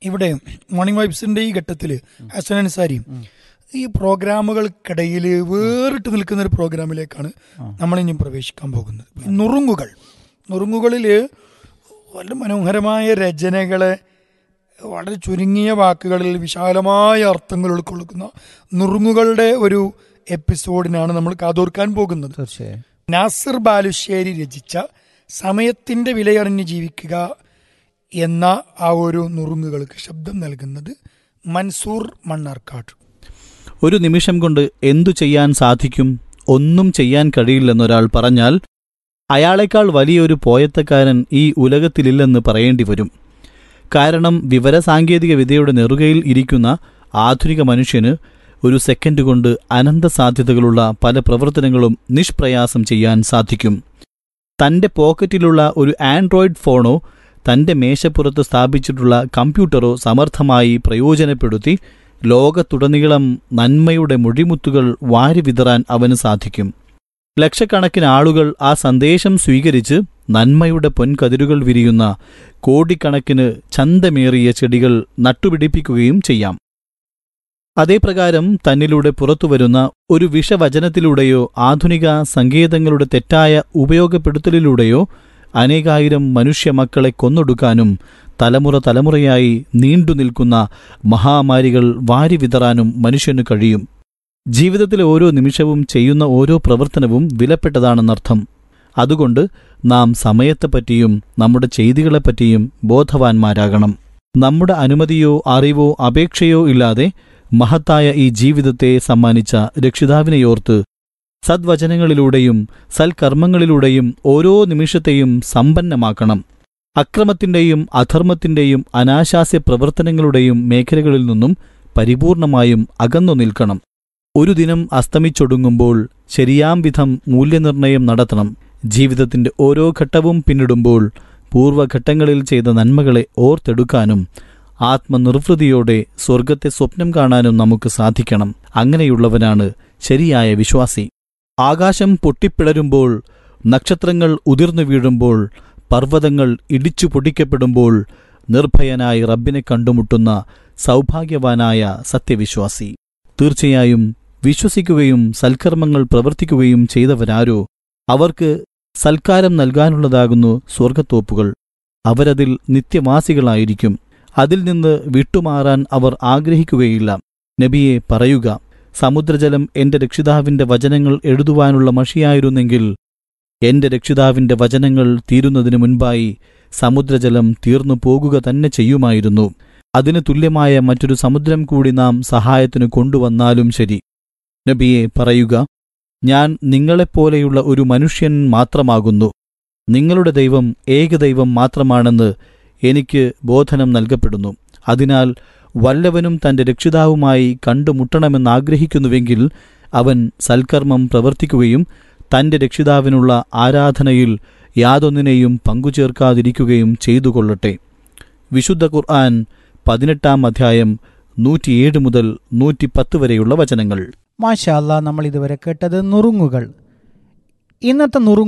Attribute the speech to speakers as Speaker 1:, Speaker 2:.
Speaker 1: ഇവിടെ മോർണിംഗ് വൈബ്സിന്റെ ഈ ഘട്ടത്തിൽ ഹസൻ അൻസാരി ഈ പ്രോഗ്രാമുകൾക്കിടയിൽ വേറിട്ട് നിൽക്കുന്ന ഒരു പ്രോഗ്രാമിലേക്കാണ് നമ്മൾ ഇനി പ്രവേശിക്കാൻ പോകുന്നത് നുറുങ്ങുകൾ നുറുങ്ങുകളിൽ വളരെ മനോഹരമായ രചനകളെ വളരെ ചുരുങ്ങിയ വാക്കുകളിൽ വിശാലമായ അർത്ഥങ്ങൾ ഉൾക്കൊള്ളുന്ന നുറുങ്ങുകളുടെ ഒരു എപ്പിസോഡിനാണ് നമ്മൾ കാതോർക്കാൻ പോകുന്നത്
Speaker 2: തീർച്ചയായും
Speaker 1: നാസിർ ബാലുശ്ശേരി രചിച്ച സമയത്തിന്റെ വിലയറിഞ്ഞ് ജീവിക്കുക എന്ന ആ ഒരു നുറുങ്ങുകൾക്ക് ശബ്ദം നൽകുന്നത് മൻസൂർ മണ്ണാർക്കാട്
Speaker 3: ഒരു നിമിഷം കൊണ്ട് എന്തു ചെയ്യാൻ സാധിക്കും ഒന്നും ചെയ്യാൻ കഴിയില്ലെന്നൊരാൾ പറഞ്ഞാൽ അയാളെക്കാൾ വലിയൊരു പോയത്തക്കാരൻ ഈ ഉലകത്തിലില്ലെന്ന് പറയേണ്ടി വരും കാരണം വിവരസാങ്കേതിക വിദ്യയുടെ നെറുകയിൽ ഇരിക്കുന്ന ആധുനിക മനുഷ്യന് ഒരു സെക്കൻഡ് കൊണ്ട് അനന്ത സാധ്യതകളുള്ള പല പ്രവർത്തനങ്ങളും നിഷ്പ്രയാസം ചെയ്യാൻ സാധിക്കും തന്റെ പോക്കറ്റിലുള്ള ഒരു ആൻഡ്രോയിഡ് ഫോണോ തന്റെ മേശപ്പുറത്ത് സ്ഥാപിച്ചിട്ടുള്ള കമ്പ്യൂട്ടറോ സമർത്ഥമായി പ്രയോജനപ്പെടുത്തി ലോകത്തുടനീളം നന്മയുടെ മൊഴിമുത്തുകൾ വാരി വിതറാൻ അവന് സാധിക്കും ലക്ഷക്കണക്കിന് ആളുകൾ ആ സന്ദേശം സ്വീകരിച്ച് നന്മയുടെ പൊൻകതിരുകൾ വിരിയുന്ന കോടിക്കണക്കിന് ചന്തമേറിയ ചെടികൾ നട്ടുപിടിപ്പിക്കുകയും ചെയ്യാം അതേപ്രകാരം തന്നിലൂടെ പുറത്തുവരുന്ന ഒരു വിഷവചനത്തിലൂടെയോ ആധുനിക സങ്കേതങ്ങളുടെ തെറ്റായ ഉപയോഗപ്പെടുത്തലിലൂടെയോ അനേകായിരം മനുഷ്യമക്കളെ കൊന്നൊടുക്കാനും തലമുറ തലമുറയായി നീണ്ടുനിൽക്കുന്ന മഹാമാരികൾ വാരി വിതറാനും മനുഷ്യനു കഴിയും ജീവിതത്തിലെ ഓരോ നിമിഷവും ചെയ്യുന്ന ഓരോ പ്രവർത്തനവും വിലപ്പെട്ടതാണെന്നർത്ഥം അതുകൊണ്ട് നാം സമയത്തെപ്പറ്റിയും നമ്മുടെ ചെയ്തികളെപ്പറ്റിയും ബോധവാന്മാരാകണം നമ്മുടെ അനുമതിയോ അറിവോ അപേക്ഷയോ ഇല്ലാതെ മഹത്തായ ഈ ജീവിതത്തെ സമ്മാനിച്ച രക്ഷിതാവിനെയോർത്ത് സദ്വചനങ്ങളിലൂടെയും സൽക്കർമ്മങ്ങളിലൂടെയും ഓരോ നിമിഷത്തെയും സമ്പന്നമാക്കണം അക്രമത്തിന്റെയും അധർമ്മത്തിന്റെയും അനാശാസ്യ പ്രവർത്തനങ്ങളുടെയും മേഖലകളിൽ നിന്നും പരിപൂർണമായും അകന്നു നിൽക്കണം ഒരു ദിനം അസ്തമിച്ചൊടുങ്ങുമ്പോൾ ശരിയാം വിധം മൂല്യനിർണയം നടത്തണം ജീവിതത്തിന്റെ ഓരോ ഘട്ടവും പിന്നിടുമ്പോൾ പൂർവ്വഘട്ടങ്ങളിൽ ചെയ്ത നന്മകളെ ഓർത്തെടുക്കാനും ആത്മനിർവൃതിയോടെ സ്വർഗത്തെ സ്വപ്നം കാണാനും നമുക്ക് സാധിക്കണം അങ്ങനെയുള്ളവനാണ് ശരിയായ വിശ്വാസി ആകാശം പൊട്ടിപ്പിളരുമ്പോൾ നക്ഷത്രങ്ങൾ ഉതിർന്നു വീഴുമ്പോൾ പർവ്വതങ്ങൾ ഇടിച്ചു പൊടിക്കപ്പെടുമ്പോൾ നിർഭയനായി റബ്ബിനെ കണ്ടുമുട്ടുന്ന സൗഭാഗ്യവാനായ സത്യവിശ്വാസി തീർച്ചയായും വിശ്വസിക്കുകയും സൽക്കർമ്മങ്ങൾ പ്രവർത്തിക്കുകയും ചെയ്തവരാരോ അവർക്ക് സൽക്കാരം നൽകാനുള്ളതാകുന്നു സ്വർഗത്തോപ്പുകൾ അവരതിൽ നിത്യവാസികളായിരിക്കും അതിൽ നിന്ന് വിട്ടുമാറാൻ അവർ ആഗ്രഹിക്കുകയില്ല നബിയെ പറയുക സമുദ്രജലം എന്റെ രക്ഷിതാവിന്റെ വചനങ്ങൾ എഴുതുവാനുള്ള മഷിയായിരുന്നെങ്കിൽ എന്റെ രക്ഷിതാവിന്റെ വചനങ്ങൾ തീരുന്നതിനു മുൻപായി സമുദ്രജലം തീർന്നു പോകുക തന്നെ ചെയ്യുമായിരുന്നു അതിന് തുല്യമായ മറ്റൊരു സമുദ്രം കൂടി നാം സഹായത്തിനു കൊണ്ടുവന്നാലും ശരി നബിയെ പറയുക ഞാൻ നിങ്ങളെപ്പോലെയുള്ള ഒരു മനുഷ്യൻ മാത്രമാകുന്നു നിങ്ങളുടെ ദൈവം ഏകദൈവം മാത്രമാണെന്ന് എനിക്ക് ബോധനം നൽകപ്പെടുന്നു അതിനാൽ വല്ലവനും തന്റെ രക്ഷിതാവുമായി കണ്ടുമുട്ടണമെന്നാഗ്രഹിക്കുന്നുവെങ്കിൽ അവൻ സൽക്കർമ്മം പ്രവർത്തിക്കുകയും തന്റെ രക്ഷിതാവിനുള്ള ആരാധനയിൽ യാതൊന്നിനെയും പങ്കുചേർക്കാതിരിക്കുകയും ചെയ്തുകൊള്ളട്ടെ വിശുദ്ധ ഖുർആൻ പതിനെട്ടാം അധ്യായം നൂറ്റിയേഴ് മുതൽ നൂറ്റിപ്പത്ത് വരെയുള്ള വചനങ്ങൾ
Speaker 2: മാഷാ അല്ലാ നമ്മൾ ഇതുവരെ കേട്ടത് നുറുങ്ങുകൾ ഇന്നത്തെ നുറുങ്ങ്